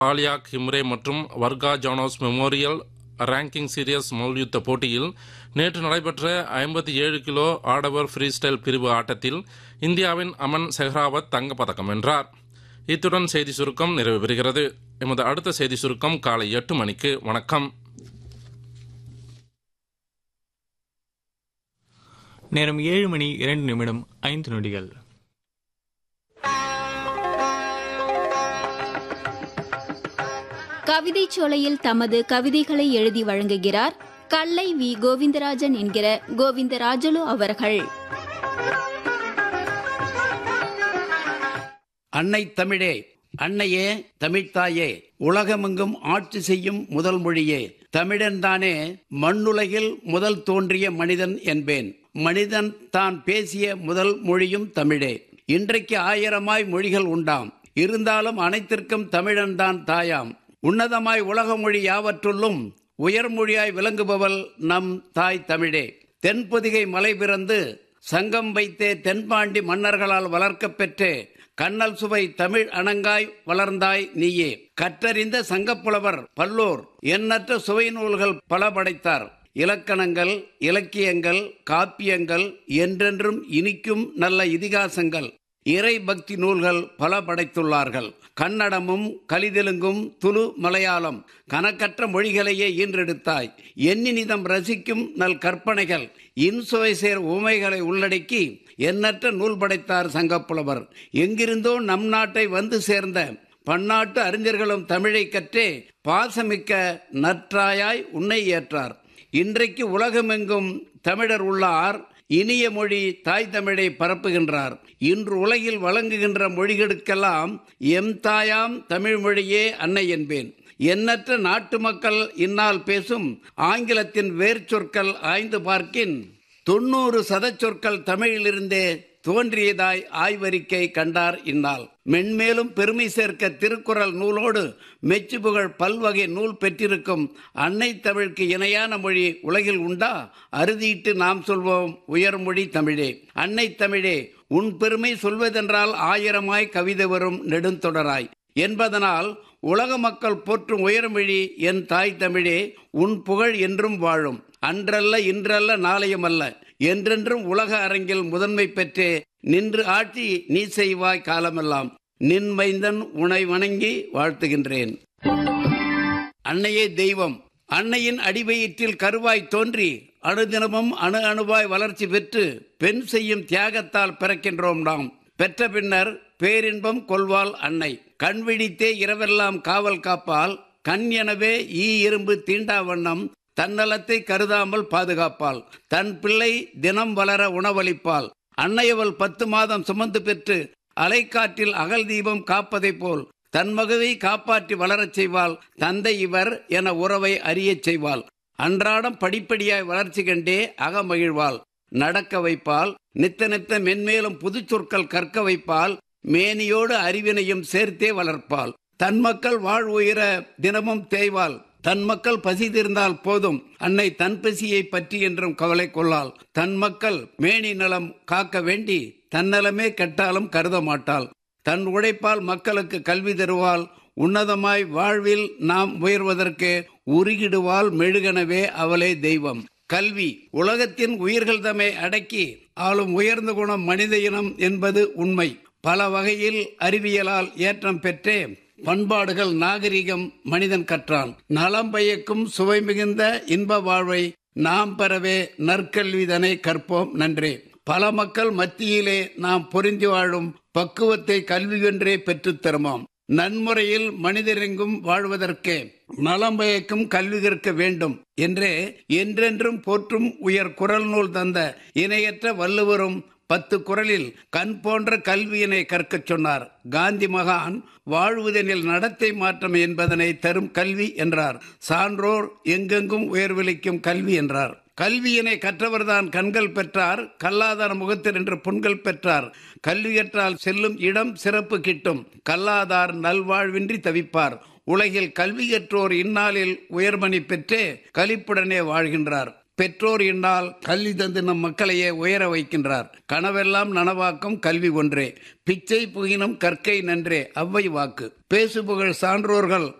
ஆலியா கிம்ரே மற்றும் Varga Janos memorial ranking series மல்யுத்த போட்டியில் நேற்று நடைபெற்ற ஐம்பத்தி ஏழு கிலோ ஆடவர் ஃப்ரீ ஸ்டைல் பிரிவு ஆட்டத்தில் இந்தியாவின் அமன் செஹ்ராவத் தங்கப்பதக்கம் வென்றார் இத்துடன் செய்தி சுருக்கம் நிறைவு பெறுகிறது எமது அடுத்த செய்தி சுருக்கம் காலை எட்டு மணிக்கு வணக்கம் நேரம் ஏழு மணி இரண்டு நிமிடம் ஐந்து நொடிகள் கவிதை சோலையில் தமது கவிதைகளை எழுதி வழங்குகிறார் கல்லை வி கோவிந்தராஜன் என்கிற கோவிந்தராஜலு அவர்கள் அன்னை தமிழே அன்னையே தமிழ்த்தாயே உலகமெங்கும் ஆட்சி செய்யும் முதல் மொழியே தமிழன்தானே மண்ணுலகில் முதல் தோன்றிய மனிதன் என்பேன் மனிதன் தான் பேசிய முதல் மொழியும் தமிழே இன்றைக்கு ஆயிரமாய் மொழிகள் உண்டாம் இருந்தாலும் அனைத்திற்கும் தமிழன்தான் தாயாம் உன்னதமாய் உலக மொழி யாவற்றுள்ளும் உயர்மொழியாய் விளங்குபவள் நம் தாய் தமிழே தென்பொதிகை மலை பிறந்து சங்கம் வைத்தே தென்பாண்டி மன்னர்களால் வளர்க்கப் பெற்றே கண்ணல் சுவை தமிழ் அணங்காய் வளர்ந்தாய் நீயே கற்றறிந்த சங்கப்புலவர் பல்லோர் எண்ணற்ற சுவை நூல்கள் பல படைத்தார் இலக்கணங்கள் இலக்கியங்கள் காப்பியங்கள் என்றென்றும் இனிக்கும் நல்ல இதிகாசங்கள் இறை பக்தி நூல்கள் பல படைத்துள்ளார்கள் கன்னடமும் கலிதெலுங்கும் துளு மலையாளம் கணக்கற்ற மொழிகளையே ஈன்றெடுத்தாய் எண்ணினிதம் ரசிக்கும் நல் கற்பனைகள் இன்சுவை சேர் உமைகளை உள்ளடக்கி எண்ணற்ற நூல் படைத்தார் சங்கப்புலவர் எங்கிருந்தோ நம் நாட்டை வந்து சேர்ந்த பன்னாட்டு அறிஞர்களும் தமிழை கற்றே பாசமிக்க நற்றாயாய் உன்னை ஏற்றார் இன்றைக்கு உலகமெங்கும் தமிழர் உள்ளார் இனிய மொழி தாய் தமிழை பரப்புகின்றார் இன்று உலகில் வழங்குகின்ற மொழிகளுக்கெல்லாம் எம் தாயாம் தமிழ் மொழியே அன்னை என்பேன் எண்ணற்ற நாட்டு மக்கள் இந்நாள் பேசும் ஆங்கிலத்தின் வேர் சொற்கள் ஆய்ந்து பார்க்கின் தொண்ணூறு சதச்சொற்கள் தமிழிலிருந்தே தோன்றியதாய் ஆய்வறிக்கை கண்டார் இந்நாள் மென்மேலும் பெருமை சேர்க்க திருக்குறள் நூலோடு மெச்சுபுகழ் பல்வகை நூல் பெற்றிருக்கும் அன்னை தமிழுக்கு இணையான மொழி உலகில் உண்டா அறுதியிட்டு நாம் சொல்வோம் உயர்மொழி தமிழே அன்னை தமிழே உன் பெருமை சொல்வதென்றால் ஆயிரமாய் கவிதை வரும் நெடுந்தொடராய் என்பதனால் உலக மக்கள் போற்றும் உயர்மொழி என் தாய் தமிழே உன் புகழ் என்றும் வாழும் அன்றல்ல இன்றல்ல நாளையுமல்ல என்றென்றும் உலக அரங்கில் முதன்மை பெற்றே நின்று ஆட்சி நீ செய்வாய் காலமெல்லாம் நின் மைந்தன் உனை வணங்கி வாழ்த்துகின்றேன் அன்னையே தெய்வம் அன்னையின் அடிவயிற்றில் கருவாய் தோன்றி அணுதினமும் அணு அணுவாய் வளர்ச்சி பெற்று பெண் செய்யும் தியாகத்தால் பிறக்கின்றோம் நாம் பெற்ற பின்னர் பேரின்பம் கொள்வாள் அன்னை கண் விழித்தே இரவெல்லாம் காவல் காப்பால் கண் எனவே ஈ இரும்பு தீண்டா வண்ணம் தன்னலத்தை கருதாமல் பாதுகாப்பாள் தன் பிள்ளை தினம் வளர உணவளிப்பாள் அன்னையவள் பத்து மாதம் சுமந்து பெற்று அலைக்காற்றில் அகல் தீபம் காப்பதைப் போல் தன் மகவை காப்பாற்றி வளரச் செய்வாள் தந்தை இவர் என உறவை அறியச் செய்வாள் அன்றாடம் படிப்படியாய் வளர்ச்சி கண்டே அகமகிழ்வாள் நடக்க வைப்பால் நித்த நித்த மென்மேலும் புது சொற்கள் கற்க வைப்பால் மேனியோடு அறிவினையும் சேர்த்தே வளர்ப்பாள் தன் மக்கள் வாழ் உயிர தினமும் தேய்வாள் தன் மக்கள் பசி தீர்ந்தால் போதும் அன்னை தன் பசியை பற்றி என்றும் கவலை கொள்ளாள் தன் மக்கள் மேனி நலம் காக்க வேண்டி தன்னலமே கெட்டாலும் கருத மாட்டாள் தன் உழைப்பால் மக்களுக்கு கல்வி தருவாள் உன்னதமாய் வாழ்வில் நாம் உயர்வதற்கு உருகிடுவாள் மெழுகனவே அவளே தெய்வம் கல்வி உலகத்தின் உயிர்கள் தம்மை அடக்கி ஆளும் உயர்ந்த குணம் மனித இனம் என்பது உண்மை பல வகையில் அறிவியலால் ஏற்றம் பெற்றே பண்பாடுகள் நாகரிகம் மனிதன் கற்றான் நலம் பயக்கும் சுவை மிகுந்த இன்ப வாழ்வை நாம் பெறவே நற்கல்விதனை கற்போம் நன்றே பல மக்கள் மத்தியிலே நாம் பொருந்தி வாழும் பக்குவத்தை கல்வியொன்றே பெற்றுத் தருமாம் நன்முறையில் மனிதரெங்கும் வாழ்வதற்கே நலம் பயக்கும் கல்வி கற்க வேண்டும் என்றே என்றென்றும் போற்றும் உயர் குரல் நூல் தந்த இணையற்ற வள்ளுவரும் பத்து குரலில் கண் போன்ற கல்வியினை கற்கச் சொன்னார் காந்தி மகான் வாழ்வதெனில் நடத்தை மாற்றம் என்பதனை தரும் கல்வி என்றார் சான்றோர் எங்கெங்கும் உயர்விளிக்கும் கல்வி என்றார் கல்வியினை கற்றவர்தான் கண்கள் பெற்றார் கல்லாதார் முகத்தில் என்று புண்கள் பெற்றார் கல்வி கற்றால் செல்லும் இடம் சிறப்பு கிட்டும் கல்லாதார் நல்வாழ்வின்றி தவிப்பார் உலகில் கல்வி கற்றோர் இந்நாளில் உயர்மணி பெற்றே கலிப்புடனே வாழ்கின்றார் பெற்றோர் என்றால் கல்வி தந்து நம் மக்களையே உயர வைக்கின்றார் கனவெல்லாம் நனவாக்கும் கல்வி ஒன்றே பிச்சை புகினும் கற்கை நன்றே அவ்வை வாக்கு பேசுபுகழ் சான்றோர்கள்